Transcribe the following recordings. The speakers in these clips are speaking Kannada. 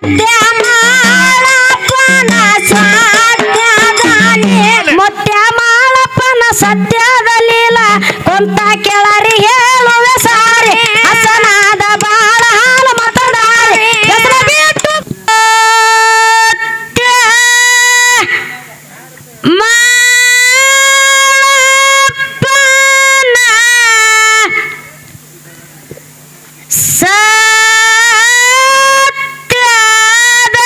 ಮೊಟ್ಟೆ ಮಾಳಪ್ಪನ ಸತ್ಯದಲ್ಲಿಲ್ಲ ಕೊಂತ ಕೆಳರಿ ಹೇಳುವೆ ಸಾರಿ ಹಸನಾದ ಬಾಳ ಹಾಲು ಮಾತನಾಡಿ ಹೆಸರು ಬಿಟ್ಟು ಮಾಳಪ್ಪನ ಸತ್ಯದ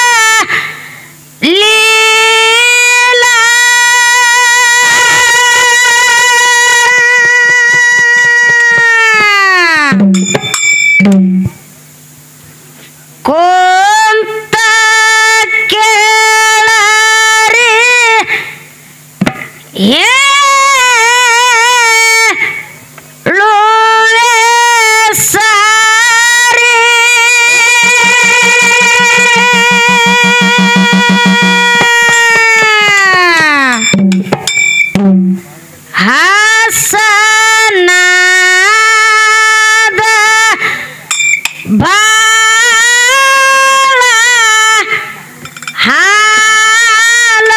ಲೀಲಾ ಕೊಂತ ಕೇಳರಿ ಹೇಳುವೆ ಸಾರಿ ಹಸನಾದ ಬಾಳ ಹಾಲ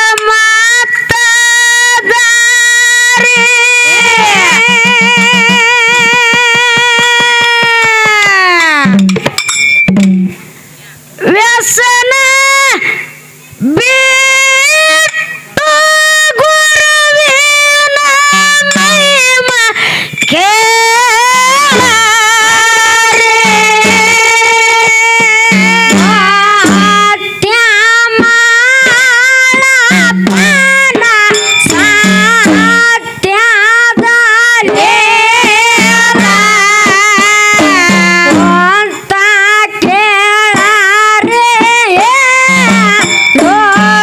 ಮಾತದಾರಿ ವ್ಯಸನ ಬಿಟ್ಟು ಗುರುವಿನ ಮಹಿಮ ಕೇಳಾರೆ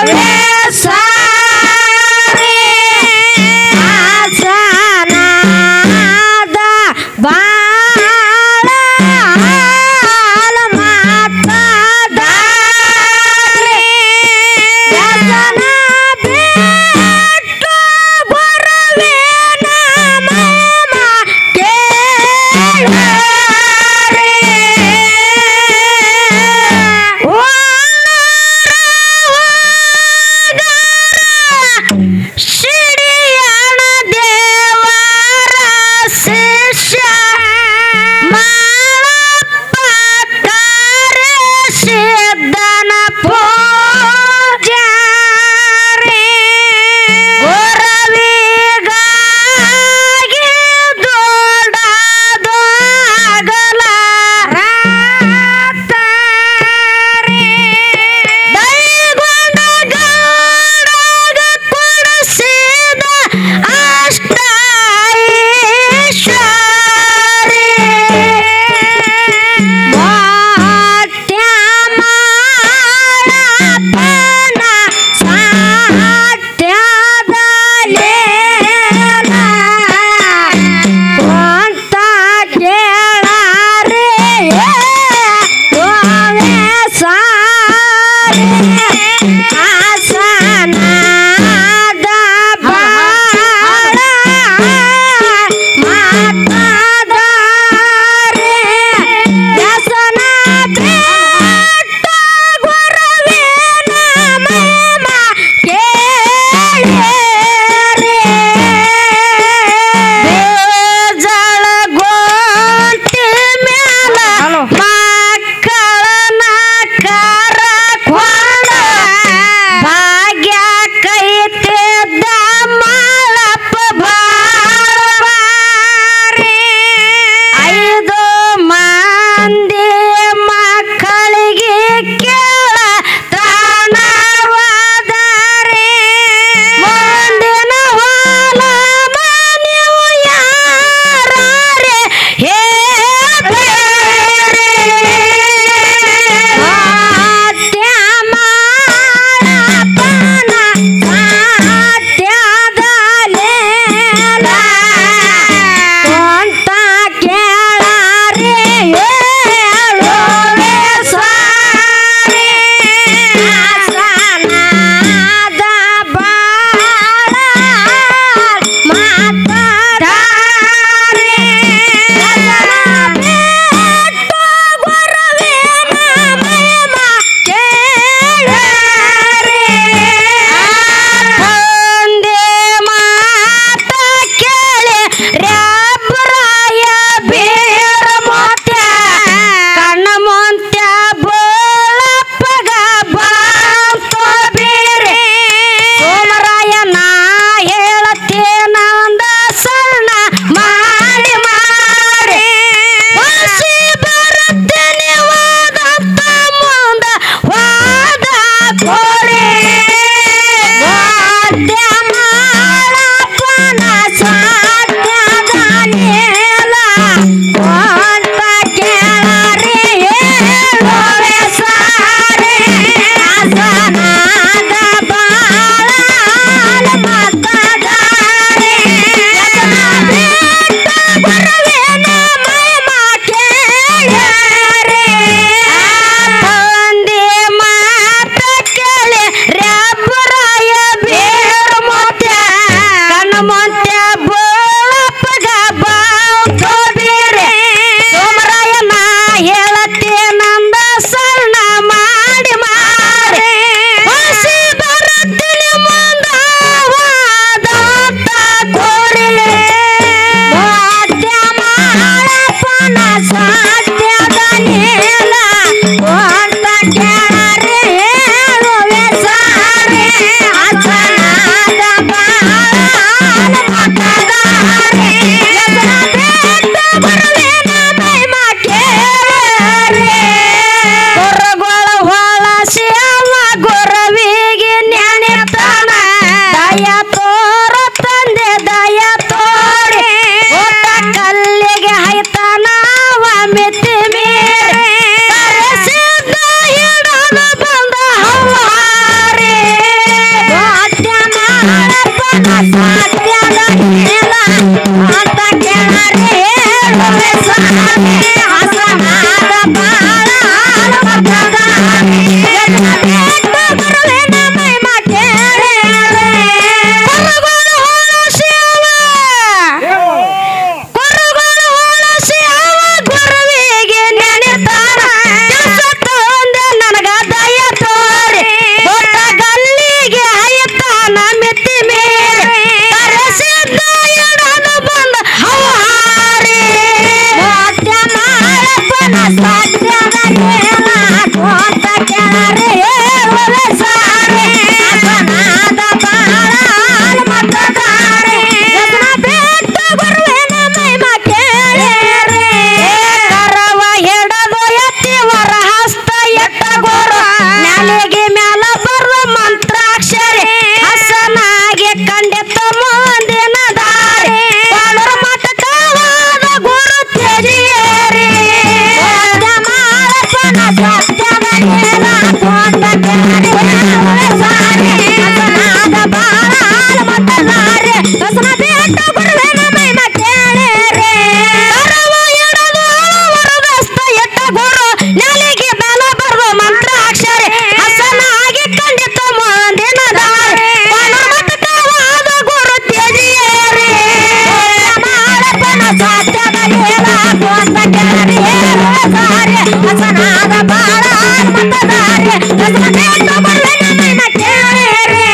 ನೇಲ ಕೊಂದ ಕೆಳರಿ ಸಾರಿ ಹಸನಾದ ಬಾಳ ಹಾಲು ಮತದಾರಿ ಹಸನ ಬಿಟ್ಟು ಗುರುವಿನ ಮಹಿಮ ಕೇಳಿರಿ ಕರವ ಹಿಡಿದು ವರದಸ್ತ ಎಟ್ಟ ಗುರು ನೆಲಿಗೆ ಬಲ ಬರೆದು ಮಂತ್ರ ಅಕ್ಷರಿ ಹಸನಾಗಿ ಖಂಡಿತ ಮುಂದಿನ ದಾರಿ ಮತಕವಾದ ಗುರು ತ್ಯಜಿಯೇರಿ ಮಾಡಪ್ಪನ ಸತ್ಯದ ಹೇಳ ಕೊಂದ ಕೆಳರಿ ಸಾರಿ ಹಸನಾದ ಬಾಳ ಮತದಾರಿ ಹಸನ ಬಿಟ್ಟು ಗುರುವಿನ ಮಹಿಮ ಕೇಳಿರಿ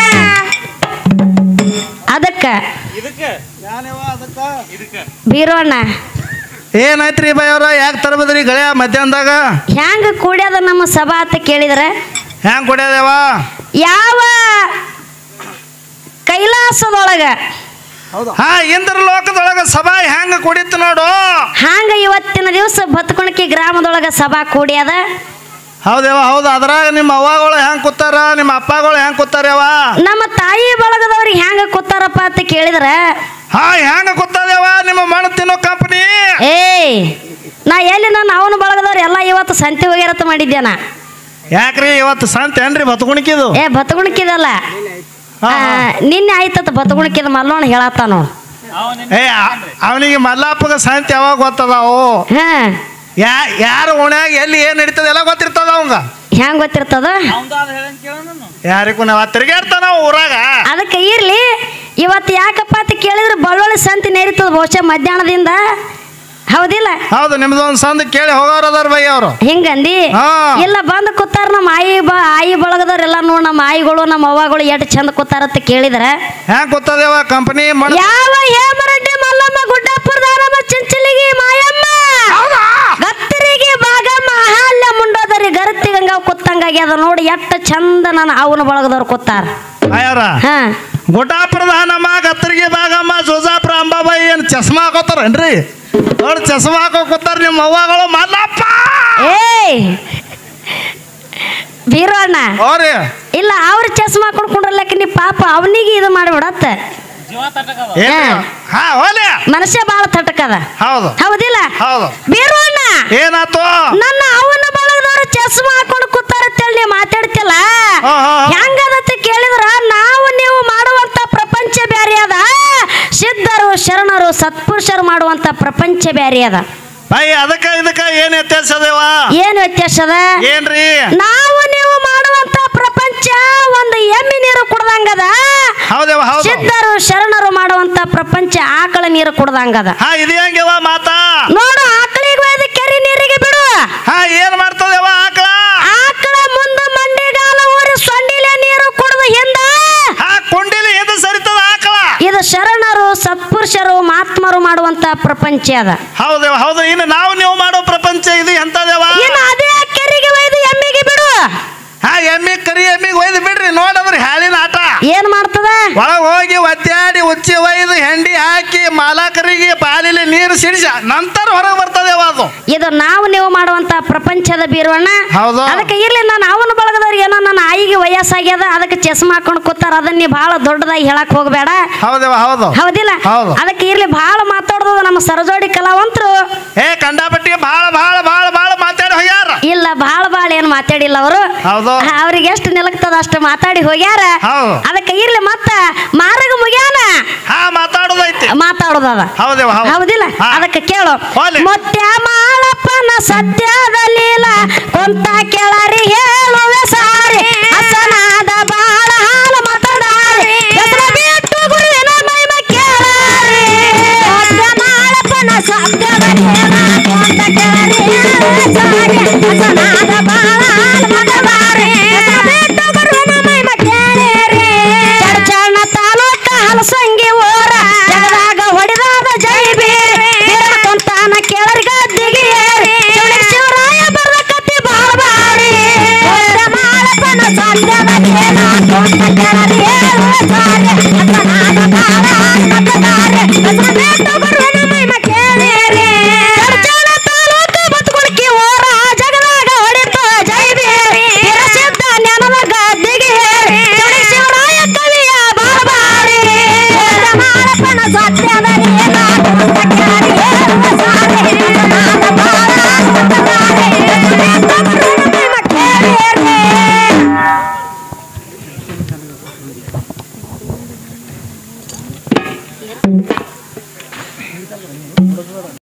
ಅದಕ್ಕ ಬೀರೋಣ್ಣ ಏನಾಯ್ತ್ರಿ ಬೈ ಅವ್ರ ಯಾಕೆ ತರಬದ್ರಿ ಗೆಳೆಯ ಮಧ್ಯಾಹ್ನದಾಗ ಹ್ಯಾಂಗ ಕೂಡ್ಯದ ನಮ್ಮ ಸಭಾ ಅಂತ ಕೇಳಿದ್ರೆ ಹೆಂಗ್ ಕೊಡ್ಯದೇವ ಯಾವ ಕೈಲಾಸದೊಳಗ ಹಾ ಇಂದ್ರ ಲೋಕದೊಳಗ ಸಭಾ ಹೆಂಗ ಕುಡಿತು ನೋಡು ಹಾಂಗ ಇವತ್ತಿನ ದಿವಸ ಬತ್ಕೊಣಕಿ ಗ್ರಾಮದೊಳಗ ಸಭಾ ಕೂಡ್ಯದ ಹೌದೇವ ಹೌದು ಅದ್ರಾಗ ನಿಮ್ಮ ಅವ್ವಗಳು ಹೆಂಗ್ ಕೂತಾರ ನಿಮ್ಮ ಅಪ್ಪಗಳು ಹೆಂಗ್ ಕೂತಾರ್ಯವ ನಮ್ಮ ತಾಯಿ ಬಳಗದವ್ರಿಗೆ ಹ್ಯಾಂಗ ಕೂತಾರಪ್ಪ ಅಂತ ಕೇಳಿದ್ರ ಹಾ ಹೆಂಗ ಕೂತದೇವ ನಿಮ್ಮ ಮಣ್ಣು ತಿನ್ನೋ ಕಂಪನಿ ಏಯ್ ನಾ ಎಲ್ಲಿ ನಾನು ಅವನ ಬಳಗದವ್ರು ಎಲ್ಲ ಇವತ್ತು ಸಂತಿ ಹೋಗ್ಯಾರತ್ತ ಮಾಡಿದ್ದೇನ ಯಾಕ್ರಿ ಇವತ್ತು ಸಂತೆ ಏನ್ರಿ ಬತ್ಗುಣಿಕಿದು ಏ ಬತ್ಗುಣಕಿದಲ್ಲ ಹಾ, ಹಾ. ನಿನ್ನೆ ಆಯ್ತತ್ತ ಬತ್ಗುಣಕಿದ ಮಲ್ಲೋಣ ಹೇಳತ್ತಾನು ಏ ಅವನಿಗೆ ಮಲ್ಲಾಪಗ ಸಂತೆ ಯಾವಾಗ ಗೊತ್ತದಾವು ಹಾ ಯಾ ಯಾರು ಓಣ್ಯಾಗ ಎಲ್ಲಿ ಏನ್ ನಡೀತದ ಎಲ್ಲ ಗೊತ್ತಿರ್ತದ ಅವಂಗ ಹ್ಯಾಂಗ ಗೊತ್ತಿರ್ತದ ಯಾರಿಗೂ ನಾವು ತಿರುಗಾಡ್ತಾನ ಊರಾಗ ಅದಕ್ಕೆ ಇರ್ಲಿ ಇವತ್ತು ಯಾಕಪ್ಪ ಅಂತ ಕೇಳಿದ್ರೆ ಬಳ್ಳೊಳ್ಳಿ ಸಂತಿ ನೇರಿತದ ಬಹುಶಃ ಮಧ್ಯಾಹ್ನದಿಂದ ಹೌದಿಲ್ಲ ಹೌದು ನಿಮ್ದೊಂದು ಸಂದ ಕೇಳಿ ಹೋಗೋರು ಅದಾರ ಬೈ ಅವರು ಹಿಂಗಂದಿ ಹಾ. ಇಲ್ಲ ಬಂದು ಕೂತಾರ ನಮ್ಮ ಆಯಿ ಬ ಆಯಿ ಬಳಗದವ್ರೆಲ್ಲ ನೋಡ್ ನಮ್ಮ ಆಯಿಗಳು ನಮ್ಮ ಅವ್ವಗಳು ಎಷ್ಟು ಚಂದ ಕೂತಾರ ಅಂತ ಕೇಳಿದ್ರೆ ಹೆಂಗ್ ಕೂತದೇವ ಕಂಪನಿ ಮಣ್ಣು ಯಾವ ಹೇಮರೆಡ್ಡಿ ಮಲ್ಲಮ್ಮ ಗುಡ್ಡಪ್ಪರ ದಾರಮ್ಮ ಚಿಂಚಲಿಗಿ ಮಾಯಮ್ಮ ಗತ್ತರಿಗೆ ಭಾಗಮ್ಮ ಹಾಲ್ಯ ಮುಂಡೋದರಿ ಗರತಿ ಗಂಗಾವ್ ಕೂತಂಗಾಗ್ಯದ ನೋಡಿ ಎಷ್ಟು ಚಂದ ನನ್ನ ಅವನ ಬಳಗದವ್ರು ಕೂತಾರ ಆಯಾರ ಹಾ ಗುಡ್ಡಾಪುರದ ನಮ್ಮ ಗತ್ತರಿಗೆ ಭಾಗಮ್ಮ ಜೋಜಾಪುರ ಅಂಬಾಬಾಯಿ ಏನು ಚಸ್ಮಾ ಹಾಕೋತಾರೇನ್ರಿ ನೋಡಿ ಚಸ್ಮಾ ಹಾಕೋ ಕೂತಾರ ನಿಮ್ಮ ಅವ್ವಗಳು ಮಲ್ಲಪ್ಪ ಏಯ್ ಬೀರೋಣ್ಣ ಅವ್ರಿ ಇಲ್ಲ ಅವ್ರ ಚಸ್ಮಾ ಹಾಕೊಂಡ್ಕೊಂಡ್ರಲ್ಲಕ್ಕ ನೀ ಪಾಪ ಅವನಿಗೆ ಇದು ಮಾಡಿಬಿಡತ್ತ ಏನ್ ಹಾ. ಹಾ ಹೋಲೆ ಮನುಷ್ಯ ಬಾಳ ತಟಕದ ಹೌದು ಹೌದಿಲ್ಲ ಹೌದು ಬೀರೋಣ್ಣ ಏನಾತು ನನ್ನ ಅವನ ಬಳಗದವ್ರು ಚಸ್ಮಾ ಹಾಕೊಂಡು ಕೂತಾರತ್ತೇಳಿ ನೀ ಮಾತಾಡ್ತಿಲ್ಲ ಹಾ, ಹಾ, ಹಾ. ಹೆಂಗದತ್ತ ಕೇಳಿದ್ರ ನಾವು ನೀವು ಮಾಡುವಂತ ಪ್ರಪಂಚ ಬ್ಯಾರೆ ಅದ ಸಿದ್ಧರು ಶರಣರು ಸತ್ಪುರುಷರು ಮಾಡುವಂತ ಪ್ರಪಂಚ ಬ್ಯಾರೆ ಅದ ಬೈ ಅದಕ್ಕ ಇದಕ್ಕ ಏನ್ ವ್ಯತ್ಯಾಸ ಅದೇವ ಏನ್ ವ್ಯತ್ಯಾಸ ಅದ ಏನ್ರಿ ನಾವು ನೀವು ಮಾಡುವಂತ ಪ್ರಪಂಚ ಒಂದು ಎಮ್ಮೆ ನೀರು ಕುಡ್ದಂಗದ ಹೌದೇವ ಹೌದು ಸಿದ್ಧರು ಶರಣರು ಮಾಡುವಂತ ಪ್ರಪಂಚ ಆಕಳ ನೀರು ಕುಡ್ದಂಗದ ಹಾ ಇದು ಹೆಂಗವ ಮಾತಾ ನೋಡು ಆಕಳಿಗೆ ಒಯ್ದು ಕೆರೆ ನೀರಿಗೆ ಬಿಡು ಹಾ ಏನ್ ಮಾಡ್ತದೇವ ಆಕಳ ಆಕಳ ಮುಂದ ಮಂಡಿಗಾಲ ಊರಿ ಸೊಂಡಿಲೆ ನೀರು ಕುಡ್ದು ಹಿಂದ ಹಾ ಕೊಂಡಿಲಿ ಎದು ಸರಿತದ ಆಕಳ ಇದು ಶರಣರು ಸತ್ಪುರುಷರು ಮಹಾತ್ಮರು ಮಾಡುವಂತ ಪ್ರಪಂಚ ಅದ ಹೌದೇವ ಹೌದು ಇನ್ನು ನಾವು ನೀವು ಮಾಡೋ ಪ್ರಪಂಚ ಇದು ಎಂತದೇವ ಇನ್ನು ಅದೇ ಕೆರೆಗೆ ಒಯ್ದು ಎಮ್ಮಿಗೆ ಬಿಡು ಹಾ ಎಮ್ಮಿ ಕರಿ ಎಮ್ಮಿಗೆ ಒಯ್ದು ಬಿಡ್ರಿ ನೋಡದ್ರಿ ಹಾಲಿನ ಆಟ ಏನ್ ಮಾಡ್ತದ ಒಳಗ್ ಹೋಗಿ ಒತ್ತಾಡಿ ಉಚ್ಚಿ ಒಯ್ದು ಹೆಂಡಿ ಹಾಕಿ ಮಾಲಕರಿಗೆ ಬಾಲಿಲಿ ನೀರು ಸಿಡಿಸ ನಂತರ ಹೊರಗೆ ಬರ್ತದೇವ ಅದು ಇದು ನಾವು ನೀವು ಮಾಡುವಂತ ಪ್ರಪಂಚದ ಬೀರುವಣ್ಣ ಹೌದು. ಅದಕ್ಕೆ ಇರ್ಲಿ ನಾನು ಅವನ ಬಳಗದವ್ರಿಗೆ ಏನೋ ನನ್ನ ಆಯಿಗೆ ವಯಸ್ಸಾಗ್ಯದ ಅದಕ್ಕೆ ಚಸ್ಮಾ ಹಾಕೊಂಡು ಕೂತಾರ ಅದನ್ನ ನೀ ಬಹಳ ದೊಡ್ಡದಾಗಿ ಹೇಳಕ್ ಹೋಗ್ಬೇಡ ಹೌದೇವ ಹೌದು ಹೌದಿಲ್ಲ ಹೌದು. ಅದಕ್ಕೆ ಇರ್ಲಿ ಬಹಳ ಮಾತಾಡೋದು ನಮ್ಮ ಸರಜೋಡಿ ಕಲಾವಂತರು ಏ ಕಂಡಾಪಟ್ಟಿಗೆ ಭಾಳ ಭಾಳ ಭಾಳ ಭಾಳ ಮಾತಾಡಿ ಹೋಗ್ಯಾರ ಇಲ್ಲ ಬಹಳ ಬಹಳ ಏನು ಮಾತಾಡಿಲ್ಲ ಅವರು ಹೌದು. ಅವ್ರಿಗೆ ಎಷ್ಟು ನಿಲಕ್ತದ ಅಷ್ಟು ಮಾತಾಡಿ ಹೋಗ್ಯಾರ ಹೌದು. ಅದಕ್ಕೆ ಇರ್ಲಿ ಮತ್ತ ಮಾರಗ ಮುಗ್ಯಾನ ಹಾ ಮಾತಾಡೋದೈತಿ ಮಾತಾಡೋದದ ಹೌದೇವ ಹೌದು ಹೌದಿಲ್ಲ ಹಾ. ಅದಕ್ಕೆ ಕೇಳು ಹೋಗ್ಲಿ. ಮುತ್ಯ ಮಾಳಪ್ಪನ ಸತ್ಯದಲ್ಲಿಲ್ಲ ಕೊಂತ ಕೆಳರಿ ಹೇಳುವೆ ಸಾರಿ ಹಸನಾದ ಬಾಳ ಹಾಲು ಮತದಾರಿ ಹೆಸರು ಬಿಟ್ಟು ಗುರುವಿನ ಮಹಿಮ ಕೇಳಾರಿ ಮುತ್ಯ ಮಾಳಪ್ಪನ ಸತ್ಯದಲ್ಲಿಲ್ಲ ಕೊಂತ ಕೆಳರಿ ಹೇಳುವೆ ಸಾರಿ ಹಸನಾದ ಬಾಳ ಹಾಲು ಮತದಾರಿ ಹೆಸರು ಬಿಟ್ಟು ಗುರುವಿನ ಮಹಿಮ ಕೇಳಿರಿ ಚಡ್ಚಣ್ಣ ತಾಲೂಕ ಹಲಸಂಗಿ ಊರ ಜಗದಾಗ ಹೊಡೆದಾದ ಜೈ ಬೀರ್ ಕೊಂತಾನ ಕೆಳರಿಗ ದಿಗಿಯೇರಿ ಶಿವನಿಗೆ ಶಿವರಾಯ ಬರದ ಕತ್ತಿ ಬಾಳ ಬಾರಿ ಮಾಳಪ್ಪನ ಸತ್ಯದ ಕೇಳ ಕೊಂತ ಕೆಳರಿ ಹೇಳುವ ಸಾರಿ ಹಸನಾದ